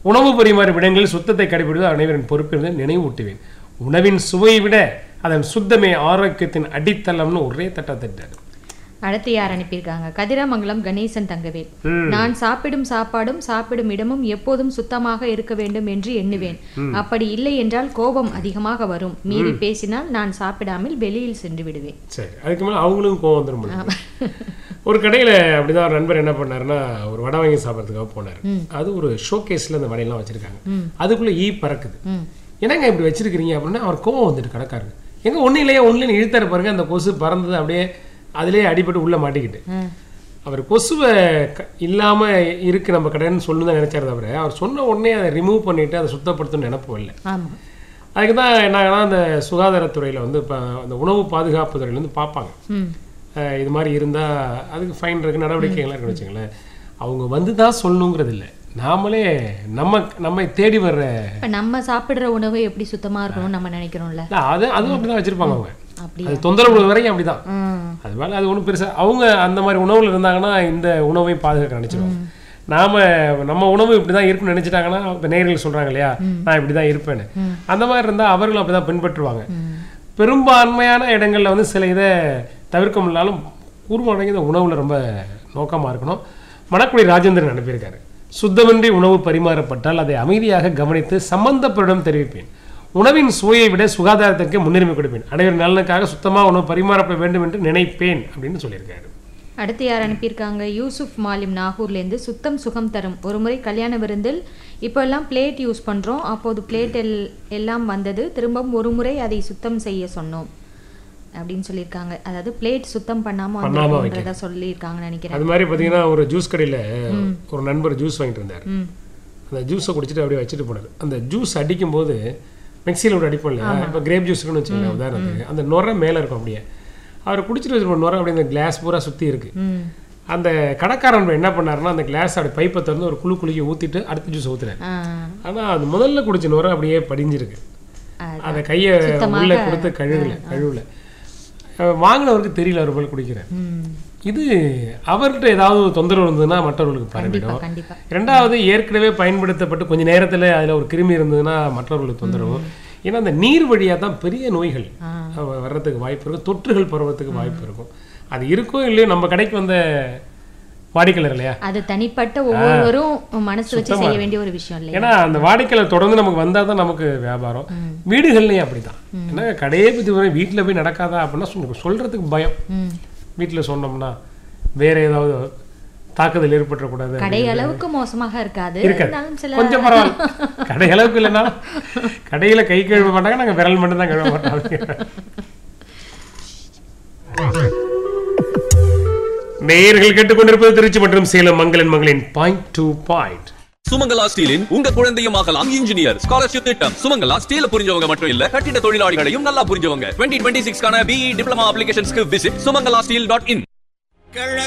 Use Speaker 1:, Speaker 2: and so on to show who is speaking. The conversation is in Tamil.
Speaker 1: உணவு பரிமாறும் இடங்களில் சுத்தத்தை கடைபிடிப்பது அனைவரின் பொறுப்பு என்று நினைவூட்டுவேன் உணவின் சுவையை விட அதன் சுத்தமே ஆரோக்கியத்தின் அடித்தளம்னு ஒரே தட்டத்திட்டார்
Speaker 2: அடுத்து யார் அனுப்பியிருக்காங்க கதிராமங்கலம் கணேசன் தங்கவேல் நான் சாப்பிடும் சாப்பாடும் சாப்பிடும் இடமும் எப்போதும் சுத்தமாக இருக்க வேண்டும் என்று எண்ணுவேன் அப்படி இல்லை என்றால் கோபம் அதிகமாக வரும் மீறி பேசினால் நான் சாப்பிடாமல் வெளியில் சென்று விடுவேன்
Speaker 1: சரி அதுக்கு மேலே அவங்களும் கோவம் வந்துடும் போல. ஒரு கடையில் அப்படிதான் ஒரு நண்பர் என்ன பண்ணாருன்னா ஒரு வடை வாங்கி சாப்பிட்றதுக்காக போனார் அது ஒரு ஷோகேஸில் அந்த வடையெல்லாம் வச்சிருக்காங்க அதுக்குள்ளே ஈ பறக்குது என்னங்க இப்படி வச்சிருக்கிறீங்க அப்படின்னா அவர் கோவம் வந்துட்டு கடைக்காரங்க எங்க ஒன்றும் இல்லையா ஒன்றும் இழுத்தாரு பாருங்க அந்த கொசு பறந்தது அப்படியே அதிலே அடிபட்டு உள்ள மாட்டிக்கிட்டு அவர் கொசுவை க- இல்லாம இருக்கு நம்ம கடைன்னு சொல்லணும் தான் நினைச்சாரு தவிர அவர் சொன்ன உடனே அதை ரிமூவ் பண்ணிட்டு அதை சுத்தப்படுத்தணும்னு நினைப்பு இல்லை
Speaker 2: ஆமா
Speaker 1: அதுக்கு தான் என்னாங்கன்னா அந்த சுகாதாரத்துறையில் வந்து இப்போ அந்த உணவு பாதுகாப்பு துறையில வந்து பார்ப்பாங்க
Speaker 2: ம்
Speaker 1: அஹ் இது மாதிரி இருந்தால் அதுக்கு ஃபைன் இருக்கு நடவடிக்கைகள்லாம் இருக்குன்னு வச்சுங்களேன் அவங்க வந்து தான் சொல்லணுங்கிறது இல்லை நாமளே நம்ம நம்மை தேடி வர்ற
Speaker 2: இப்ப நம்ம சாப்பிடுற உணவு எப்படி சுத்தமா இருக்கணும்னு நம்ம நினைக்கிறோம்ல
Speaker 1: இல்ல, அது அதுவும் அப்படி தான் வச்சுருப்பாங்க அவங்க
Speaker 2: அப்படி
Speaker 1: அது தொந்தரவு வரைக்கும் அப்படி தான்
Speaker 2: ம்
Speaker 1: அது மேலே அது ஒன்றும் பெருசாக அவங்க அந்த மாதிரி உணவில் இருந்தாங்கன்னா இந்த உணவையும் பாதுகாக்க நினச்சிடுவாங்க நாம நம்ம உணவு இப்படி தான் இருக்குன்னு நினச்சிட்டாங்கன்னா இப்போ நேரில் சொல்கிறாங்க இல்லையா நான் இப்படி தான் இருப்பேன்னு அந்த மாதிரி இருந்தால் அவர்களும் அப்படி தான் பின்பற்றுவாங்க பெரும்பான்மையான இடங்களில் வந்து சில இதை தவிர்க்க முடியலாலும் கூர்மடங்கி இந்த உணவில் ரொம்ப நோக்கமாக இருக்கணும் மணக்குடி ராஜேந்திரன் அனுப்பியிருக்காரு சுத்தமின்றி உணவு பரிமாறப்பட்டால் அதை அமைதியாக கவனித்து சம்பந்தப்பரிடம் தெரிவிப்பேன் உணவின் சுவையை விட சுகாதாரத்திற்கு முன்னுரிமை கொடுப்பேன் அனைவரின் நலனுக்காக சுத்தமாக உணவு பரிமாறப்பட வேண்டும் என்று நினைப்பேன் அப்படின்னு சொல்லியிருக்காரு
Speaker 2: அடுத்து யார் அனுப்பியிருக்காங்க யூசுப் மாலிம் நாகூர்லேருந்து சுத்தம் சுகம் தரும் ஒரு முறை கல்யாண விருந்தில் இப்போ எல்லாம் பிளேட் யூஸ் பண்ணுறோம் அப்போது பிளேட் எல் எல்லாம் வந்தது திரும்பவும் ஒரு முறை அதை சுத்தம் செய்ய சொன்னோம் அப்படின்னு சொல்லியிருக்காங்க அதாவது பிளேட் சுத்தம் பண்ணாமல்
Speaker 1: பண்ணாம
Speaker 2: வந்துன்றத சொல்லியிருக்காங்கன்னு நினைக்கிறேன்
Speaker 1: அது மாதிரி பார்த்தீங்கன்னா ஒரு ஜூஸ் கடையில் ஒரு நண்பர் ஜூஸ் வாங்கிட்டு இருந்தார்
Speaker 2: ம்
Speaker 1: அந்த ஜூஸை குடிச்சிட்டு அப்படியே வச்சுட்டு போனார் அந்த ஜூஸ் அடிக்கும்போது மிக்சியில் ஒரு அடிப்போம் இல்லையா இப்போ கிரேப் ஜூஸ்க்குன்னு வச்சுக்கோங்க உதாரணத்துக்கு அந்த நுரை மேலே இருக்கும் அப்படியே அவர் குடிச்சிட்டு வச்சுருப்போம் நுரை அப்படியே அந்த கிளாஸ் பூரா சுற்றி இருக்கு
Speaker 2: ம்
Speaker 1: அந்த கடைக்காரன் என்ன பண்ணாருன்னா அந்த கிளாஸ் அப்படி பைப்பை திறந்து ஒரு குழு குலுக்கி ஊற்றிட்டு அடுத்த ஜூஸ் ஊற்றுறாரு
Speaker 2: ஆ
Speaker 1: ஆனால் அது முதல்ல குடிச்ச நுரை அப்படியே படிஞ்சிருக்கு
Speaker 2: அது-
Speaker 1: அதை கையை உள்ளே கொடுத்து கழுவல கழுவல அஹ் வாங்கினவருக்கு தெரியல அவர் போல் குடிக்கிறார்
Speaker 2: ம்
Speaker 1: இது அவர்கிட்ட ஏதாவது ஒரு தொந்தரவு இருந்ததுன்னா மற்றவர்களுக்கு
Speaker 2: கண்டிப்பா
Speaker 1: பரவிடும்
Speaker 2: கண்டிப்பா
Speaker 1: இரண்டாவது ஏற்கனவே பயன்படுத்தப்பட்டு கொஞ்ச நேரத்தில் அதில் ஒரு கிருமி இருந்ததுன்னா மற்றவர்களுக்கு தொந்தரவு ஏன்னா அந்த நீர் வழியாக தான் பெரிய நோய்கள்
Speaker 2: ஆ.
Speaker 1: அஹ் வர்றதுக்கு வாய்ப்பு இருக்கும் தொற்றுகள் பரவறதுக்கு வாய்ப்பு இருக்கும் அது இருக்கோ இல்லையோ நம்ம கடைக்கு வந்த வாடிக்கையாளர் இல்லையா
Speaker 2: அது தனிப்பட்ட ஒவ்வொருவரும் மனசு வச்சு செய்ய வேண்டிய ஒரு விஷயம் இல்லையா
Speaker 1: ஏன்னா அந்த வாடிக்கையாளர் தொடர்ந்து நமக்கு வந்தால் தான் நமக்கு வியாபாரம் வீடுகள்லையும் அப்படிதான் ஏன்னா கடையே பற்றி வரும் வீட்டில் போய் நடக்காதா அப்படின்னா சொல்~ சொல்றதுக்கு பயம்
Speaker 2: ம்
Speaker 1: வீட்டில் சொன்னோம்னா வேற ஏதாவது தாக்குதல் ஏற்பட்டுறக்கூடாது
Speaker 2: கடை அளவுக்கு மோசமாக இருக்காது
Speaker 1: இருக்காது
Speaker 2: இருந்தாலும் சில
Speaker 1: கொஞ்சம் பரவாயில்ல கடை அளவுக்கு இல்லைனாலும் கடையில கை கழுவ மாட்டாங்க நாங்க விரல் மட்டும் தான் கழுவ மாட்டோம் அப்படிங்கிற. நேயர்கள் கேட்டுக்கொண்டிருப்பது திருச்சி மற்றும் சேலம் மங்களன் மங்களின் பாயிண்ட் டு பாயிண்ட்
Speaker 3: சுமங்கலா ஸ்டீலின் உங்க குழந்தையும் ஆகலாம் இன்ஜினியர் ஸ்காலர்ஷிப் திட்டம் சுமங்கலா ஸ்டீல புரிஞ்சவங்க மட்டும் இல்ல கட்டிட தொழிலாளிகளையும் நல்லா புரிஞ்சவங்க டுவெண்ட்டி டுவெண்ட்டி சிக்ஸ்க்கான பிஇ டிப்ளமா அப்ளிகேஷன்ஸ்க்கு விசிட் சுமங்கலா ஸ்டீல் டாட் இன்